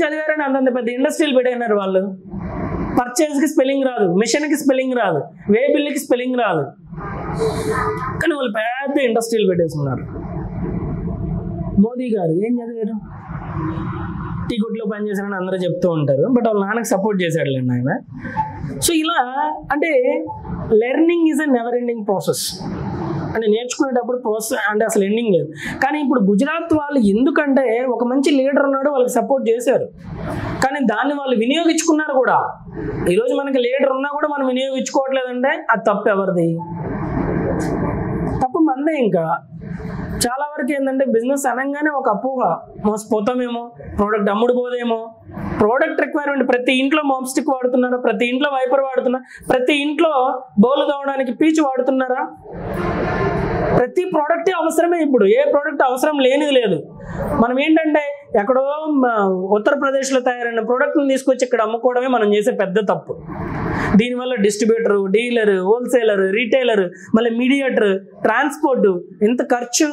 చదివారని అంతంత పెద్ద ఇండస్ట్రీలు పెట్టినారు వాళ్ళు పర్చేజ్కి స్పెల్లింగ్ రాదు మిషన్కి స్పెల్లింగ్ రాదు వే బిల్లుకి స్పెల్లింగ్ రాదు కానీ వాళ్ళు పెద్ద ఇండస్ట్రీలు పెట్టేసుకున్నారు మోదీ గారు ఏం చదివారు టీ కొట్లో పనిచేశారని అందరూ చెప్తూ ఉంటారు బట్ వాళ్ళ నాన్నకి సపోర్ట్ చేశాడులేండి ఆయన సో ఇలా అంటే learning is a never ending process అంటే నేర్చుకునేటప్పుడు ప్రాసెస్ అంటే అసలు ఎండింగ్ లేదు కానీ ఇప్పుడు గుజరాత్ వాళ్ళు ఎందుకంటే ఒక మంచి లీడర్ ఉన్నాడు వాళ్ళకి సపోర్ట్ చేశారు కానీ దాన్ని వాళ్ళు వినియోగించుకున్నారు కూడా ఈరోజు మనకి లీడర్ ఉన్నా కూడా మనం వినియోగించుకోవట్లేదంటే అది తప్పు ఎవరిది తప్పు మందే ఇంకా చాలా వరకు ఏంటంటే బిజినెస్ అనగానే ఒక అపోహ మోసపోతామేమో ప్రోడక్ట్ అమ్ముడు పోదేమో ప్రోడక్ట్ రిక్వైర్మెంట్ ప్రతి ఇంట్లో మోమ్ స్టిక్ వాడుతున్నారా ప్రతి ఇంట్లో వైపర్ వాడుతున్నారు ప్రతి ఇంట్లో బౌల్ తవ్వడానికి పీచు వాడుతున్నారా ప్రతి ప్రోడక్ట్ అవసరమే ఇప్పుడు ఏ ప్రోడక్ట్ అవసరం లేనిది లేదు మనం ఏంటంటే ఎక్కడో మ, ఉత్తరప్రదేశ్లో తయారైన ప్రోడక్ట్ని తీసుకొచ్చి ఇక్కడ అమ్ముకోవడమే మనం చేసే పెద్ద తప్పు దీనివల్ల డిస్ట్రిబ్యూటర్ డీలర్ హోల్సేలర్ రీటైలర్ మళ్ళీ మీడియేటర్ ట్రాన్స్పోర్ట్ ఎంత ఖర్చు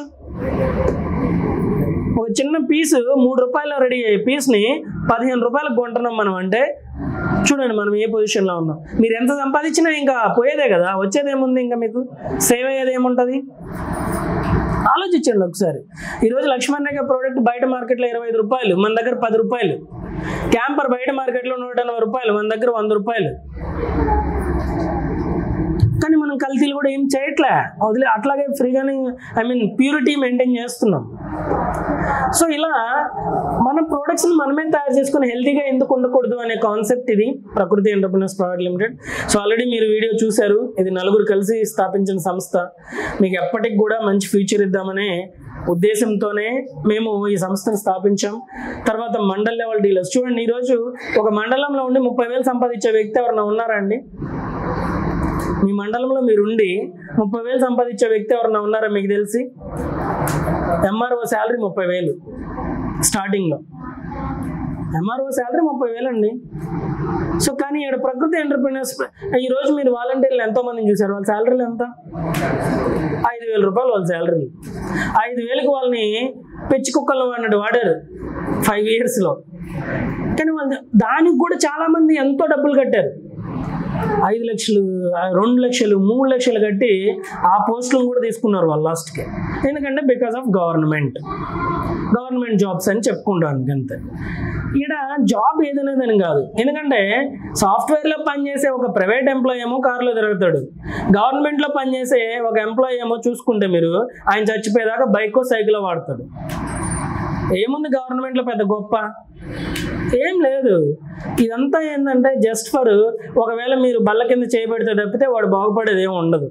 ఒక చిన్న పీసు మూడు రూపాయలు రెడీ అయ్యే పీస్ని పదిహేను రూపాయలకు కొంటున్నాం మనం అంటే చూడండి మనం ఏ పొజిషన్లో ఉన్నాం మీరు ఎంత సంపాదించినా ఇంకా పోయేదే కదా వచ్చేది ఏముంది ఇంకా మీకు సేవ్ అయ్యేది ఏముంటుంది ఆలోచించండి ఒకసారి ఈరోజు లక్ష్మణ్ రేఖ ప్రోడక్ట్ బయట మార్కెట్లో ఇరవై ఐదు రూపాయలు మన దగ్గర పది రూపాయలు క్యాంపర్ బయట మార్కెట్లో నూట ఎనభై రూపాయలు మన దగ్గర వంద రూపాయలు కానీ మనం కల్తీలు కూడా ఏం చేయట్లే వదిలే అట్లాగే ఫ్రీగానే ఐ మీన్ ప్యూరిటీ మెయింటైన్ చేస్తున్నాం సో ఇలా మన ప్రోడక్ట్స్ని మనమే తయారు చేసుకుని హెల్తీగా ఎందుకు ఉండకూడదు అనే కాన్సెప్ట్ ఇది Prakruthi entrepreneurs private limited so already మీరు వీడియో చూశారు ఇది నలుగురు కలిసి స్థాపించిన సంస్థ మీకు ఎప్పటికి కూడా మంచి ఫ్యూచర్ ఇద్దామనే ఉద్దేశంతోనే మేము ఈ సంస్థను స్థాపించాం తర్వాత మండల్ లెవెల్ డీలర్స్ చూడండి ఈరోజు ఒక మండలంలో ఉండి ముప్పై వేలు సంపాదించే వ్యక్తి ఎవరైనా ఉన్నారా అండి మీ మండలంలో మీరుండి ముప్పై వేలు సంపాదించే వ్యక్తి ఎవరైనా ఉన్నారా మీకు తెలిసి ఎంఆర్ఓ శాలరీ ముప్పై వేలు స్టార్టింగ్లో ఎంఆర్ఓ శాలరీ ముప్పై వేలు అండి సో కానీ ఇక్కడ ప్రకృతి ఎంటర్ప్రినర్స్ ఈరోజు మీరు వాలంటీర్లు ఎంతో మందిని చూశారు వాళ్ళ శాలరీలు ఎంత ఐదు వేల రూపాయలు వాళ్ళ శాలరీలు ఐదు వేలకు వాళ్ళని పెచ్చి కుక్కలు అన్నట్టు వాడారు ఫైవ్ ఇయర్స్లో కానీ వాళ్ళు దానికి కూడా చాలామంది ఎంతో డబ్బులు కట్టారు ఐదు లక్షలు ఆ, రెండు లక్షలు మూడు లక్షలు కట్టి ఆ పోస్టులను కూడా తీసుకున్నారు వాళ్ళు లాస్ట్కి ఎందుకంటే because of government government jobs అని చెప్పుకుంటాను అంతే ఇక్కడ జాబ్ ఏదనేదని కాదు ఎందుకంటే సాఫ్ట్వేర్లో పనిచేసే ఒక ప్రైవేట్ ఎంప్లాయ్ ఏమో కారులో తిరుగుతాడు గవర్నమెంట్లో పనిచేసే ఒక ఎంప్లాయ్ ఏమో చూసుకుంటే మీరు ఆయన చచ్చిపోయేదాకా బైకో సైకిల్ వాడతాడు ఏముంది గవర్నమెంట్లో పెద్ద గొప్ప ఏం లేదు ఇదంతా ఏంటంటే జస్ట్ ఫర్ ఒకవేళ మీరు బల్ల కింద చేయబెడితే తప్పితే వాడు బాగుపడేది ఏమి ఉండదు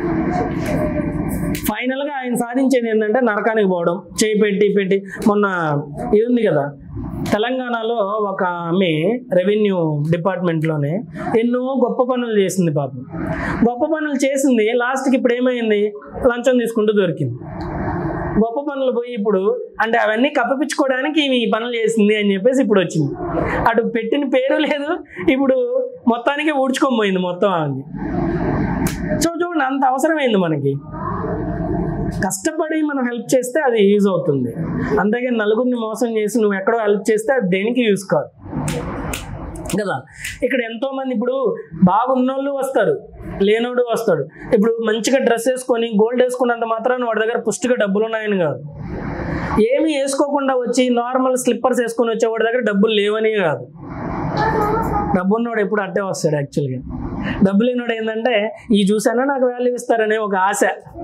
ఫైనల్గా ఆయన సాధించేది ఏంటంటే నరకానికి పోవడం చేయి పెట్టి పెట్టి మొన్న ఇది ఉంది కదా తెలంగాణలో ఒక ఆమె రెవెన్యూ డిపార్ట్మెంట్లోనే ఎన్నో గొప్ప పనులు చేసింది పాపం గొప్ప పనులు చేసింది లాస్ట్కి ఇప్పుడు ఏమైంది లంచం తీసుకుంటూ దొరికింది గొప్ప పనులు పోయి ఇప్పుడు అంటే అవన్నీ కప్పిపించుకోవడానికి ఈమె ఈ పనులు చేసింది అని చెప్పేసి ఇప్పుడు వచ్చింది అటు పెట్టిన పేరు లేదు ఇప్పుడు మొత్తానికి ఊడ్చుకొని పోయింది మొత్తం ఆమె సో చూడండి అంత అవసరమైంది మనకి కష్టపడి మనం హెల్ప్ చేస్తే అది యూజ్ అవుతుంది అంతేగాని నలుగురిని మోసం చేసి నువ్వు ఎక్కడో హెల్ప్ చేస్తే అది దేనికి యూజ్ కాదు కదా ఇక్కడ ఎంతో మంది ఇప్పుడు బాగున్నోళ్ళు వస్తారు లేనోడు వస్తాడు ఇప్పుడు మంచిగా డ్రెస్ వేసుకొని గోల్డ్ వేసుకున్నంత మాత్రాన వాడి దగ్గర పుష్టిగా డబ్బులు ఉన్నాయని కాదు ఏమీ వేసుకోకుండా వచ్చి నార్మల్ స్లిప్పర్స్ వేసుకొని వచ్చే వాడి దగ్గర డబ్బులు లేవని కాదు డబ్బు ఉన్నవాడు ఎప్పుడు అట్టే వస్తాడు యాక్చువల్గా డబ్బు లేనివాడు ఏంటంటే ఈ చూసానా నాకు వాల్యూ ఇస్తారనే ఒక ఆశ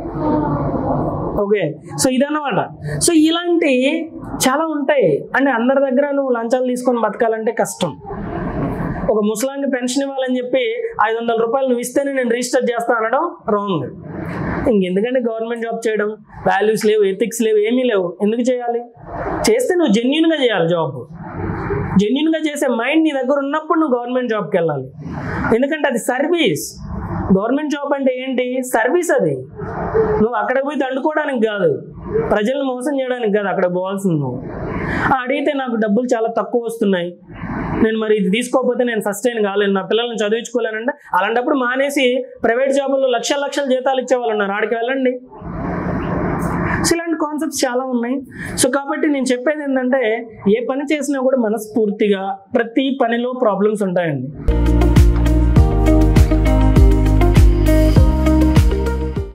ఓకే సో ఇదన్నమాట సో ఇలాంటి చాలా ఉంటాయి అంటే అందరి దగ్గర నువ్వు లంచాలు తీసుకొని బతకాలంటే కష్టం ఒక ముసలాంటి పెన్షన్ ఇవ్వాలని చెప్పి ఐదు వందల రూపాయలు నువ్వు ఇస్తేనే నేను రిజిస్టర్ చేస్తా అనడం రాంగ్ ఇంకెందుకంటే గవర్నమెంట్ జాబ్ చేయడం వాల్యూస్ లేవు ఎథిక్స్ లేవు ఏమీ లేవు ఎందుకు చేయాలి చేస్తే నువ్వు జెన్యున్గా చేయాలి జాబ్ జెన్యున్గా చేసే మైండ్ నీ దగ్గర ఉన్నప్పుడు నువ్వు గవర్నమెంట్ జాబ్కి వెళ్ళాలి ఎందుకంటే అది సర్వీస్ గవర్నమెంట్ జాబ్ అంటే ఏంటి సర్వీస్ అది నువ్వు అక్కడికి పోయి దండుకోవడానికి కాదు ప్రజలను మోసం చేయడానికి కాదు అక్కడ పోవాల్సింది నువ్వు ఆ, అడిగితే నాకు డబ్బులు చాలా తక్కువ వస్తున్నాయి నేను మరి ఇది తీసుకోకపోతే నేను సస్టైన్ కాలేను నా పిల్లల్ని చదివించుకోలేనంటే అలాంటప్పుడు మానేసి ప్రైవేట్ జాబుల్లో లక్షల లక్షల జీతాలు ఇచ్చేవాళ్ళు ఉన్నారు ఆడికి వెళ్ళండి సో ఇలాంటి కాన్సెప్ట్స్ చాలా ఉన్నాయి సో కాబట్టి నేను చెప్పేది ఏంటంటే ఏ పని చేసినా కూడా మనస్ఫూర్తిగా ప్రతి పనిలో ప్రాబ్లమ్స్ ఉంటాయండి